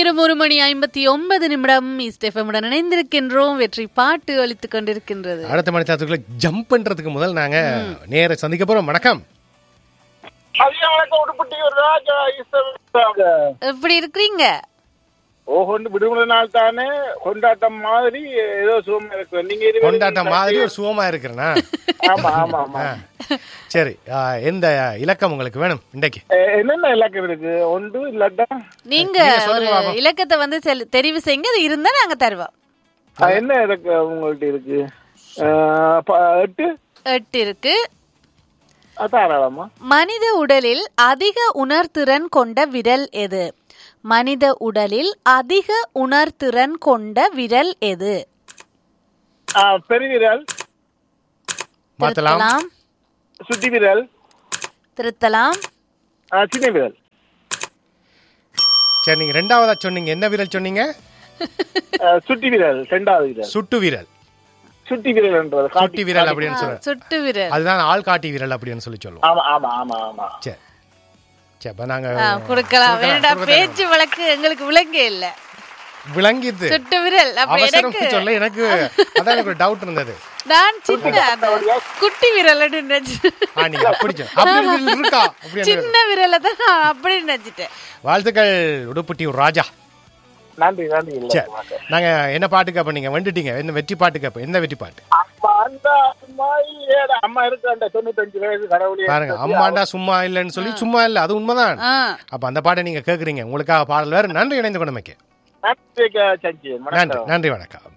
நேரம் ஒரு மணி ஐம்பத்தி ஒன்பது நிமிடம் இஸ்டெஃபமுடன் இணைந்திருக்கின்றோம் வெற்றி பாட்டு அளித்துக் கொண்டிருக்கின்றது அடுத்த மணி தாத்துக்குள்ள ஜம்ப் பண்றதுக்கு முதல் நாங்க நேர சந்திக்க போறோம் வணக்கம் மதியம் வணக்கம் உடுப்பட்டி ஒரு ராஜா ஈஸ்வரன் எப்படி இருக்கிறீங்க ஓஹோண்டு விடுமுறை நாள் தானே கொண்டாட்டம் மாதிரி ஏதோ சுகமா இருக்கு நீங்க இருவரும் கொண்டாட்டம் மாதிரி ஒரு சுகமா இருக்கிறனா ஆமா ஆமா ஆமா சரி ஆ, எந்த இலக்கம் உங்களுக்கு வேணும் இன்றைக்கு எ- என்னென்ன இலக்கம் இருக்கு ஒன்று இல்லாட்டா நீங்க நீங்க ஒரு சொல்லுங்க பாப்போம். இலக்கத்தை வந்து செல்- தெரிவு செய்யுங்க அது இருந்தா நாங்க தருவோம் ஆ, என்ன இலக்கம் உங்கள்ட்ட இருக்கு ஆ, ப- எட்டு எட்டு இருக்கு ஆ, தாராளமா மனித உடலில் அதிக உணர்திறன் கொண்ட விரல் எது மனித உடலில் அதிக உணர்திறன் கொண்ட விரல் எது ஆ, பெருவிரல் மாத்தலாம் திருத்தலாம் சுத்தி விரல் திருத்தலாம் ஆ, சின்ன விரல் சரி நீங்க ரெண்டாவதா சொன்னீங்க என்ன விரல் சொன்னீங்க ஆ, சுட்டி விரல் ரெண்டாவது விரல் சுட்டு விரல் சுட்டி விரல் என்றது சுட்டி விரல் அப்படின்னு சொல்ற சுட்டு விரல் அதுதான் ஆள் காட்டி விரல் அப்படின்னு சொல்லி சொல்லுவோம் ஆமா ஆமா ஆமா ஆமா சரி சரி அப்ப நாங்க ஆ, கொடுக்கலாம் வேண்டா கொடுக்கலாம். பேச்சு வழக்கு எங்களுக்கு விளங்கே இல்ல விளங்கிது சுட்டு விரல் அப்ப அவசரம் எனக்கு சொல்ல எனக்கு அதான் எனக்கு ஒரு டவுட் இருந்தது நான் சின்ன அந்த குட்டி விரல் நினைச்சு ஆ நீங்க அப்படி சொல்~ அப்படி ஒரு விரல் இருக்கா அப்படி சின்ன விரலை தான் நான் அப்படி நினைச்சிட்டேன் வாழ்த்துக்கள் உடுப்புட்டி ராஜா நன்றி நன்றி இல்ல சரி நாங்க என்ன பாட்டு கேப்ப நீங்க வந்துட்டீங்க என்ன வெற்றி பாட்டு கேப்ப எந்த வெற்றி பாட்டு அம்மா அந்த அம்மா ஏடா, அம்மா இருக்கு அந்த தொண்ணூத்தஞ்சு வயசு கடவுளே பாருங்க அம்மாண்டா சும்மா இல்லைன்னு சொல்லி சும்மா இல்ல அது உண்மைதான் ஆ அப்ப அந்த பாட்டை நீங்க கேக்குறீங்க உங்களுக்காக பாடல் வேற நன்றி இணைந்து கொண்டமைக்கு நன்றி சஞ்சி நன்றி நன்றி வணக்கம்